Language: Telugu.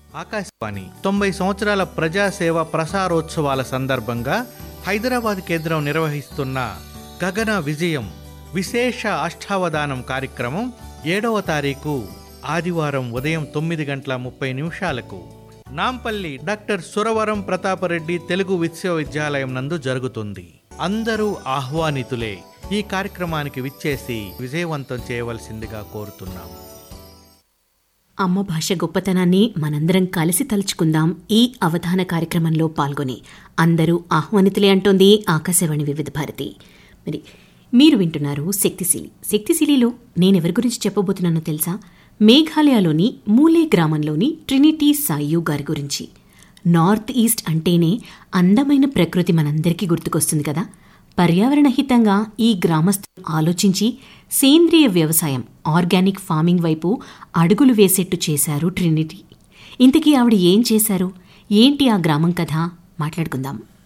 ఆకాశవాణి తొంభై సంవత్సరాల ప్రజాసేవ ప్రసారోత్సవాల సందర్భంగా హైదరాబాద్ కేంద్రం నిర్వహిస్తున్న గగన విజయం విశేష అష్టావధానం కార్యక్రమం ఏడవ తారీఖు ఆదివారం ఉదయం తొమ్మిది గంటల ముప్పై నిమిషాలకు నాంపల్లి డాక్టర్ సురవరం ప్రతాపరెడ్డి తెలుగు విశ్వవిద్యాలయం నందు జరుగుతుంది అందరూ ఆహ్వానితులే ఈ కార్యక్రమానికి విచ్చేసి విజయవంతం చేయవలసిందిగా కోరుతున్నాం అమ్మ భాష గొప్పతనాన్ని మనందరం కలిసి తలుచుకుందాం ఈ అవధాన కార్యక్రమంలో పాల్గొని అందరూ ఆహ్వానితులే అంటోంది ఆకాశవాణి వివిధ భారతి మరి మీరు వింటున్నారు శక్తిశీలి శక్తిశీలిలో నేనెవరి గురించి చెప్పబోతున్నానో తెలుసా మేఘాలయలోని మూలే గ్రామంలోని ట్రినిటీ సాయు గారి గురించి నార్త్ ఈస్ట్ అంటేనే అందమైన ప్రకృతి మనందరికీ గుర్తుకొస్తుంది కదా పర్యావరణ హితంగా ఈ గ్రామస్తులు ఆలోచించి సేంద్రియ వ్యవసాయం ఆర్గానిక్ ఫార్మింగ్ వైపు అడుగులు వేసేట్టు చేశారు ట్రినిటీ ఇంతకీ ఆవిడ ఏం చేశారు ఏంటి ఆ గ్రామం కథ మాట్లాడుకుందాం